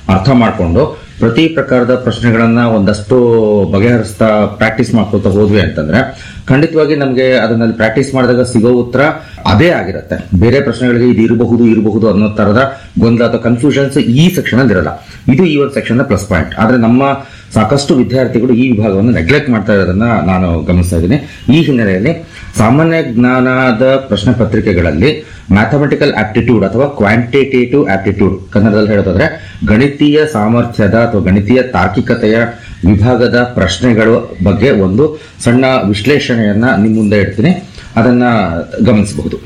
ಅರ್ಥ ಮಾಡಿಕೊಂಡು ಪ್ರತಿ ಪ್ರಕಾರದ ಪ್ರಶ್ನೆಗಳನ್ನ ಒಂದಷ್ಟು ಬಗೆಹರಿಸ್ತಾ ಪ್ರಾಕ್ಟೀಸ್ ಮಾಡ್ಕೊತಾ ಹೋದ್ವಿ ಅಂತಂದ್ರೆ ಖಂಡಿತವಾಗಿ ನಮಗೆ ಅದನ್ನಲ್ಲಿ ಪ್ರಾಕ್ಟೀಸ್ ಮಾಡಿದಾಗ ಸಿಗೋ ಉತ್ತರ ಅದೇ ಆಗಿರುತ್ತೆ ಬೇರೆ ಪ್ರಶ್ನೆಗಳಿಗೆ ಇದು ಇರಬಹುದು ಇರಬಹುದು ಅನ್ನೋ ತರದ ಗೊಂದಲ ಅಥವಾ ಕನ್ಫ್ಯೂಷನ್ಸ್ ಈ ಸೆಕ್ಷನ್ ಅಲ್ಲಿ ಇರಲ್ಲ ಇದು ಈ ಒಂದು ಸೆಕ್ಷನ್ ಪ್ಲಸ್ ಪಾಯಿಂಟ್ ಆದ್ರೆ ನಮ್ಮ ಸಾಕಷ್ಟು ವಿದ್ಯಾರ್ಥಿಗಳು ಈ ವಿಭಾಗವನ್ನು ನೆಗ್ಲೆಕ್ಟ್ ಮಾಡ್ತಾ ಇರೋದನ್ನ ನಾನು ಗಮನಿಸ್ತಾ ಇದ್ದೀನಿ ಈ ಹಿನ್ನೆಲೆಯಲ್ಲಿ ಸಾಮಾನ್ಯ ಜ್ಞಾನದ ಪ್ರಶ್ನೆ ಪತ್ರಿಕೆಗಳಲ್ಲಿ ಮ್ಯಾಥಮೆಟಿಕಲ್ ಆಪ್ಟಿಟ್ಯೂಡ್ ಅಥವಾ ಕ್ವಾಂಟಿಟೇಟಿವ್ ಆಪ್ಟಿಟ್ಯೂಡ್ ಕನ್ನಡದಲ್ಲಿ ಹೇಳೋದಾದ್ರೆ ಗಣಿತೀಯ ಸಾಮರ್ಥ್ಯದ ಅಥವಾ ಗಣಿತೀಯ ತಾರ್ಕಿಕತೆಯ ವಿಭಾಗದ ಪ್ರಶ್ನೆಗಳ ಬಗ್ಗೆ ಒಂದು ಸಣ್ಣ ವಿಶ್ಲೇಷಣೆಯನ್ನ ನಿಮ್ಮ ಮುಂದೆ ಇಡ್ತೀನಿ ಅದನ್ನ ಗಮನಿಸಬಹುದು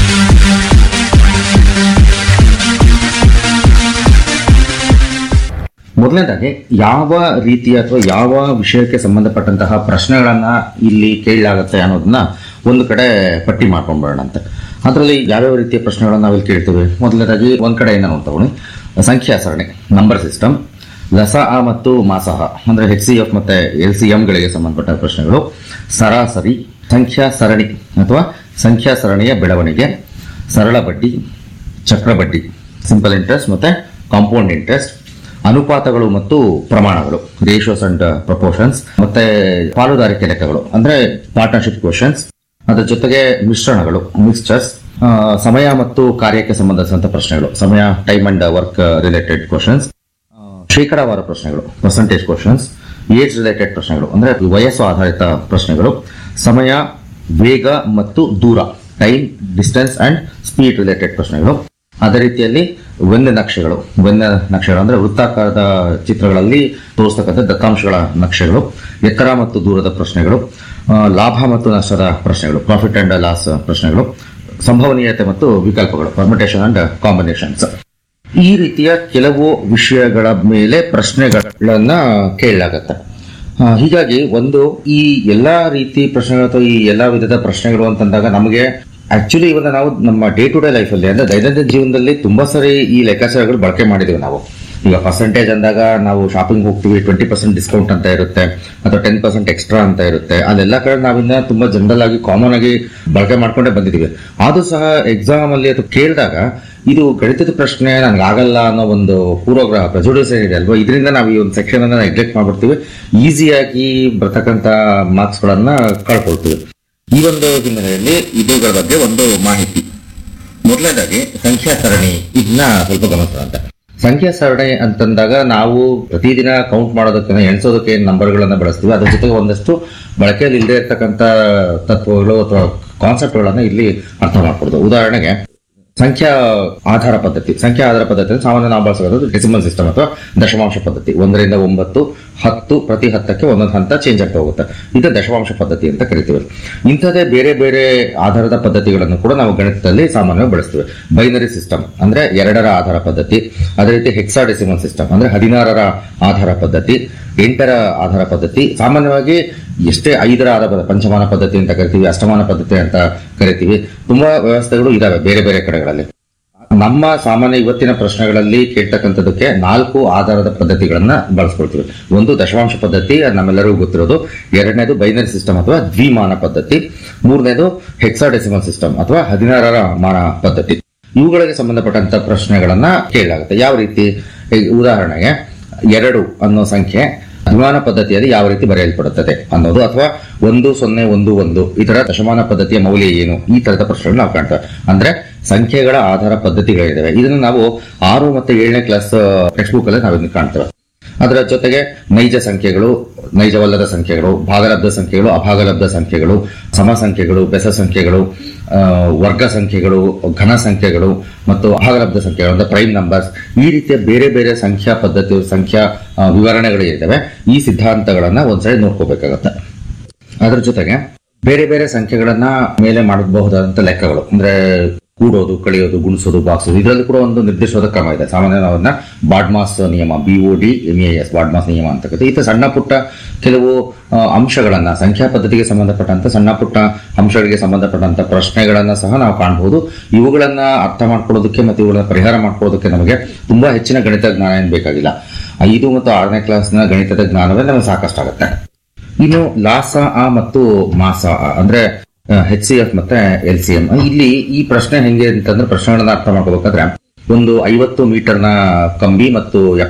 ಮೊದಲನೇದಾಗಿ ಯಾವ ರೀತಿಯ ಅಥವಾ ಯಾವ ವಿಷಯಕ್ಕೆ ಸಂಬಂಧಪಟ್ಟಂತಹ ಪ್ರಶ್ನೆಗಳನ್ನ ಇಲ್ಲಿ ಕೇಳಲಾಗುತ್ತೆ ಅನ್ನೋದನ್ನ ಒಂದು ಕಡೆ ಪಟ್ಟಿ ಮಾಡ್ಕೊಂಡ್ಬರೋಣ ಅಂತ ಅದರಲ್ಲಿ ಯಾವ್ಯಾವ ರೀತಿಯ ಪ್ರಶ್ನೆಗಳನ್ನ ನಾವಿಲ್ಲಿ ಕೇಳ್ತೇವೆ ಮೊದಲನೇದಾಗಿ ಒಂದ್ ಕಡೆ ಏನ ತಗೊಳ್ಳಿ ಸಂಖ್ಯಾ ಸರಣಿ ನಂಬರ್ ಸಿಸ್ಟಮ್ ಲಸ ಆ ಮತ್ತು ಮಾಸಹ ಅಂದ್ರೆ ಎಚ್ ಸಿ ಎಫ್ ಮತ್ತೆ ಎಲ್ ಸಿ ಗಳಿಗೆ ಸಂಬಂಧಪಟ್ಟ ಪ್ರಶ್ನೆಗಳು ಸರಾಸರಿ ಸಂಖ್ಯಾ ಸರಣಿ ಅಥವಾ ಸಂಖ್ಯಾ ಸರಣಿಯ ಬೆಳವಣಿಗೆ ಸರಳ ಬಡ್ಡಿ ಚಕ್ರ ಬಡ್ಡಿ ಸಿಂಪಲ್ ಇಂಟ್ರೆಸ್ಟ್ ಮತ್ತೆ ಕಾಂಪೌಂಡ್ ಇಂಟ್ರೆಸ್ಟ್ ಅನುಪಾತಗಳು ಮತ್ತು ಪ್ರಮಾಣಗಳು ರೇಷಿಯೋಸ್ ಅಂಡ್ ಪ್ರಪೋರ್ಷನ್ಸ್ ಮತ್ತೆ ಪಾಲುದಾರಿಕೆ ಲೆಕ್ಕಗಳು ಅಂದ್ರೆ ಪಾರ್ಟ್ನರ್ಶಿಪ್ ಕ್ವಶನ್ಸ್ ಅದರ ಜೊತೆಗೆ ಮಿಶ್ರಣಗಳು ಮಿಕ್ಸ್ಚರ್ಸ್ ಸಮಯ ಮತ್ತು ಕಾರ್ಯಕ್ಕೆ ಸಂಬಂಧಿಸಿದಂತ ಪ್ರಶ್ನೆಗಳು ಸಮಯ time and work related questions ಶೇಕಡಾವಾರ ಪ್ರಶ್ನೆಗಳು ಪರ್ಸೆಂಟೇಜ್ ಕ್ವಶನ್ಸ್ ಏಜ್ ರಿಲೇಟೆಡ್ ಪ್ರಶ್ನೆಗಳು ಅಂದ್ರೆ ವಯಸ್ಸು ಆಧಾರಿತ ಪ್ರಶ್ನೆಗಳು ಸಮಯ ವೇಗ ಮತ್ತು ದೂರ time distance and speed related ಪ್ರಶ್ನೆಗಳು ಅದೇ ರೀತಿಯಲ್ಲಿ ವೆನ್ನ ನಕ್ಷೆಗಳು ವೆನ್ನ ನಕ್ಷೆಗಳು ಅಂದ್ರೆ ವೃತ್ತಾಕಾರದ ಚಿತ್ರಗಳಲ್ಲಿ ತೋರಿಸ್ತಕ್ಕಂಥ ದತ್ತಾಂಶಗಳ ನಕ್ಷೆಗಳು ಎತ್ತರ ಮತ್ತು ದೂರದ ಪ್ರಶ್ನೆಗಳು ಆ, ಲಾಭ ಮತ್ತು ನಷ್ಟದ ಪ್ರಶ್ನೆಗಳು ಪ್ರಾಫಿಟ್ ಅಂಡ್ ಲಾಸ್ ಪ್ರಶ್ನೆಗಳು ಸಂಭವನೀಯತೆ ಮತ್ತು ವಿಕಲ್ಪಗಳು ಪರ್ಮಿಟೇಷನ್ ಅಂಡ್ ಕಾಂಬಿನೇಷನ್ಸ್ ಈ ರೀತಿಯ ಕೆಲವು ವಿಷಯಗಳ ಮೇಲೆ ಪ್ರಶ್ನೆಗಳನ್ನ ಕೇಳಲಾಗತ್ತೆ ಆ, ಹೀಗಾಗಿ ಒಂದು ಈ ಎಲ್ಲಾ ರೀತಿ ಪ್ರಶ್ನೆಗಳು ಅಥವಾ ಈ ಎಲ್ಲಾ ವಿಧದ ಪ್ರಶ್ನೆಗಳು ಅಂತಂದಾಗ ನಮಗೆ ಆಕ್ಚುಲಿ ಇವಾಗ ನಾವು ನಮ್ಮ ಡೇ ಟು ಡೇ ಲೈಫಲ್ಲಿ ಅಂದ್ರೆ ದೈನಂದಿನ ಜೀವನದಲ್ಲಿ ತುಂಬಾ ಸರಿ ಈ ಲೆಕ್ಕಾಚಾರಗಳು ಬಳಕೆ ಮಾಡಿದೀವಿ ನಾವು ಈಗ ಪರ್ಸೆಂಟೇಜ್ ಅಂದಾಗ ನಾವು ಶಾಪಿಂಗ್ ಹೋಗ್ತೀವಿ ಟ್ವೆಂಟಿ ಪರ್ಸೆಂಟ್ ಡಿಸ್ಕೌಂಟ್ ಅಂತ ಇರುತ್ತೆ ಅಥವಾ ಟೆನ್ ಪರ್ಸೆಂಟ್ ಎಕ್ಸ್ಟ್ರಾ ಅಂತ ಇರುತ್ತೆ ಅದೆಲ್ಲ ಕಡೆ ನಾವಿನ್ನ ತುಂಬಾ ಜನರಲ್ ಆಗಿ ಕಾಮನ್ ಆಗಿ ಬಳಕೆ ಮಾಡ್ಕೊಂಡೇ ಬಂದಿದ್ದೀವಿ ಆದ್ರೂ ಸಹ ಎಕ್ಸಾಮ್ ಅಲ್ಲಿ ಅದು ಕೇಳಿದಾಗ ಇದು ಗಣಿತದ ಪ್ರಶ್ನೆ ನನ್ಗೆ ಆಗಲ್ಲ ಅನ್ನೋ ಒಂದು ಪೂರ್ವಗ್ರಹ ಪ್ರಜುಡಿಸ್ ಏನಿದೆ ಅಲ್ವಾ ಇದರಿಂದ ನಾವು ಈ ಒಂದು ಸೆಕ್ಷನ್ ಅನ್ನ ನೆಗ್ಲೆಕ್ಟ್ ಮಾಡ್ಬಿಡ್ತೀವಿ ಈಸಿಯಾಗಿ ಬರ್ತಕ್ಕಂತ ಮಾರ್ಕ್ಸ್ ಗಳನ್ನ ಕಳ್ಕೊಳ್ತೀವಿ ಈ ಒಂದು ಹಿನ್ನೆಲೆಯಲ್ಲಿ ಇದುಗಳ ಬಗ್ಗೆ ಒಂದು ಮಾಹಿತಿ ಮೊದಲನೇದಾಗಿ ಸಂಖ್ಯಾ ಸರಣಿ ಇದನ್ನ ಸ್ವಲ್ಪ ಗಮನಿಸೋಣ ಅಂತ ಸಂಖ್ಯಾ ಸರಣಿ ಅಂತಂದಾಗ ನಾವು ಪ್ರತಿದಿನ ಕೌಂಟ್ ಮಾಡೋದಕ್ಕೆ ಎಣಿಸೋದಕ್ಕೆ ನಂಬರ್ಗಳನ್ನ ಬಳಸ್ತೀವಿ ಅದ್ರ ಜೊತೆಗೆ ಒಂದಷ್ಟು ಬಳಕೆಯಲ್ಲಿ ಇಲ್ಲದೆ ಇರ್ತಕ್ಕಂಥ ತತ್ವಗಳು ಅಥವಾ ಕಾನ್ಸೆಪ್ಟ್ಗಳನ್ನ ಇಲ್ಲಿ ಅರ್ಥ ಮಾಡ್ಕೊಡೋದು ಉದಾಹರಣೆಗೆ ಸಂಖ್ಯಾ ಆಧಾರ ಪದ್ಧತಿ ಸಂಖ್ಯಾ ಆಧಾರ ಪದ್ಧತಿ ಅಂದ್ರೆ ಸಾಮಾನ್ಯ ನಾವು ಬಳಸೋದು ಡೆಸಿಮಲ್ ಸಿಸ್ಟಮ್ ಅಥವಾ ದಶಮಾಂಶ ಪದ್ಧತಿ ಒಂದರಿಂದ ಒಂಬತ್ತು ಹತ್ತು ಪ್ರತಿ ಹತ್ತಕ್ಕೆ ಒಂದೊಂದು ಹಂತ ಚೇಂಜ್ ಆಗ್ತಾ ಹೋಗುತ್ತೆ ಇದು ದಶಮಾಂಶ ಪದ್ಧತಿ ಅಂತ ಕರಿತೀವಿ ಇಂಥದೇ ಬೇರೆ ಬೇರೆ ಆಧಾರದ ಪದ್ಧತಿಗಳನ್ನು ಕೂಡ ನಾವು ಗಣಿತದಲ್ಲಿ ಸಾಮಾನ್ಯವಾಗಿ ಬಳಸ್ತೀವಿ ಬೈನರಿ ಸಿಸ್ಟಮ್ ಅಂದ್ರೆ ಎರಡರ ಆಧಾರ ಪದ್ಧತಿ ಅದೇ ರೀತಿ ಹೆಕ್ಸಾ ಡೆಸಿಮಲ್ ಸಿಸ್ಟಮ್ ಅಂದ್ರೆ ಹದಿನಾರರ ಆಧಾರ ಪದ್ಧತಿ ಎಂಟರ ಆಧಾರ ಪದ್ಧತಿ ಸಾಮಾನ್ಯವಾಗಿ ಎಷ್ಟೇ ಐದರ ಆಧಾರ ಪದ್ಧತಿ ಪಂಚಮಾನ ಪದ್ಧತಿ ಅಂತ ಕರಿತೀವಿ ಅಷ್ಟಮಾನ ಪದ್ಧತಿ ಅಂತ ಕರಿತೀವಿ ತುಂಬಾ ವ್ಯವಸ್ಥೆಗಳು ಇದಾವೆ ಬೇರೆ ಬೇರೆ ಕಡೆಗಳಲ್ಲಿ ನಮ್ಮ ಸಾಮಾನ್ಯ ಇವತ್ತಿನ ಪ್ರಶ್ನೆಗಳಲ್ಲಿ ಕೇಳ್ತಕ್ಕಂಥದಕ್ಕೆ ನಾಲ್ಕು ಆಧಾರದ ಪದ್ಧತಿಗಳನ್ನ ಬಳಸ್ಕೊಳ್ತೀವಿ ಒಂದು ದಶಮಾಂಶ ಪದ್ಧತಿ ಅದು ನಮ್ಮೆಲ್ಲರಿಗೂ ಗೊತ್ತಿರೋದು ಎರಡನೇದು ಬೈನರಿ ಸಿಸ್ಟಮ್ ಅಥವಾ ದ್ವಿಮಾನ ಪದ್ಧತಿ ಮೂರನೇದು ಹೆಕ್ಸಾಡೆಸಿಮಲ್ ಸಿಸ್ಟಮ್ ಅಥವಾ ಹದಿನಾರರ ಮಾನ ಪದ್ಧತಿ ಇವುಗಳಿಗೆ ಸಂಬಂಧಪಟ್ಟಂತ ಪ್ರಶ್ನೆಗಳನ್ನ ಕೇಳಲಾಗುತ್ತೆ ಯಾವ ರೀತಿ ಈಗ ಉದಾಹರಣೆಗೆ ಎರಡು ಅನ್ನೋ ಸಂಖ್ಯೆ ದ್ವಿಮಾನ ಪದ್ಧತಿಯಲ್ಲಿ ಯಾವ ರೀತಿ ಬರೆಯಲ್ಪಡುತ್ತದೆ ಅನ್ನೋದು ಅಥವಾ ಒಂದು ಸೊನ್ನೆ ಒಂದು ಒಂದು ಈ ತರ ದಶಮಾನ ಪದ್ಧತಿಯ ಮೌಲ್ಯ ಏನು ಈ ತರದ ಪ್ರಶ್ನೆಗಳು ನಾವು ಕಾಣ್ತೇವೆ ಅಂದ್ರೆ ಸಂಖ್ಯೆಗಳ ಆಧಾರ ಪದ್ಧತಿಗಳಿದ್ದಾವೆ ಇದನ್ನು ನಾವು ಆರು ಮತ್ತೆ ಏಳನೇ ಕ್ಲಾಸ್ ಟೆಕ್ಸ್ಟ್ ಬುಕ್ ಅಲ್ಲಿ ನಾವಿನ್ನು ಕಾಣ್ತೇವೆ ಅದರ ಜೊತೆಗೆ ನೈಜ ಸಂಖ್ಯೆಗಳು ನೈಜವಲ್ಲದ ಸಂಖ್ಯೆಗಳು ಭಾಗಲಬ್ಧ ಸಂಖ್ಯೆಗಳು ಅಭಾಗಲಬ್ಧ ಸಂಖ್ಯೆಗಳು ಸಮ ಸಂಖ್ಯೆಗಳು ಬೆಸ ಸಂಖ್ಯೆಗಳು ಆ, ವರ್ಗ ಸಂಖ್ಯೆಗಳು ಘನ ಸಂಖ್ಯೆಗಳು ಮತ್ತು ಅಭಾಗಲಬ್ಧ ಸಂಖ್ಯೆಗಳು ಅಂದ್ರೆ ಪ್ರೈಮ್ ನಂಬರ್ಸ್ ಈ ರೀತಿಯ ಬೇರೆ ಬೇರೆ ಸಂಖ್ಯಾ ಪದ್ಧತಿ ಸಂಖ್ಯಾ ಆ, ವಿವರಣೆಗಳು ಇರ್ತವೆ ಈ ಸಿದ್ಧಾಂತಗಳನ್ನ ಒಂದ್ಸರಿ ನೋಡ್ಕೋಬೇಕಾಗತ್ತೆ ಅದರ ಜೊತೆಗೆ ಬೇರೆ ಬೇರೆ ಸಂಖ್ಯೆಗಳನ್ನ ಮೇಲೆ ಮಾಡಬಹುದಾದಂತ ಲೆಕ್ಕಗಳು ಅಂದ್ರೆ ಕೂಡೋದು ಕಳೆಯೋದು ಗುಣಿಸೋದು ಬಾಕ್ಸೋದು ಇದರಲ್ಲಿ ಕೂಡ ಒಂದು ನಿರ್ದಿಷ್ಟವಾದ ಕ್ರಮ ಇದೆ ಸಾಮಾನ್ಯ ನಾವನ್ನ ಬಾಡ್ಮಾಸ್ ನಿಯಮ B O D M A S BODMAS ನಿಯಮ ಅಂತ ಕರೀತೀವಿ. ಈ ತರ ಸಣ್ಣ ಪುಟ್ಟ ಕೆಲವು ಆ, ಅಂಶಗಳನ್ನ ಸಂಖ್ಯಾ ಪದ್ಧತಿಗೆ ಸಂಬಂಧಪಟ್ಟಂತ ಸಣ್ಣ ಪುಟ್ಟ ಅಂಶಗಳಿಗೆ ಸಂಬಂಧಪಟ್ಟಂತ ಪ್ರಶ್ನೆಗಳನ್ನ ಸಹ ನಾವು ಕಾಣಬಹುದು ಇವುಗಳನ್ನ ಅರ್ಥ ಮಾಡ್ಕೊಳ್ಳೋದಕ್ಕೆ ಮತ್ತು ಇವುಗಳನ್ನ ಪರಿಹಾರ ಮಾಡ್ಕೊಳ್ಳೋದಕ್ಕೆ ನಮಗೆ ತುಂಬಾ ಹೆಚ್ಚಿನ ಗಣಿತ ಜ್ಞಾನ ಏನ್ ಬೇಕಾಗಿಲ್ಲ ಐದು ಮತ್ತು ಆರನೇ ಕ್ಲಾಸ್ನ ಗಣಿತದ ಜ್ಞಾನವೇ ನಮಗೆ ಸಾಕಷ್ಟಾಗುತ್ತೆ ಇನ್ನು ಲಾಸ ಆ ಮತ್ತು ಮಾಸ ಆ ಅಂದ್ರೆ ಎಚ್ ಸಿ ಎಫ್ ಮತ್ತೆ ಎಲ್ ಸಿ ಎಂ ಇಲ್ಲಿ ಈ ಪ್ರಶ್ನೆ ಹೆಂಗೆ ಅಂತಂದ್ರೆ ಪ್ರಶ್ನೆಗಳನ್ನ ಅರ್ಥ ಮಾಡ್ಕೋಬೇಕಾದ್ರೆ ಒಂದು ಐವತ್ತು ಮೀಟರ್ನ ಕಂಬಿ ಮತ್ತು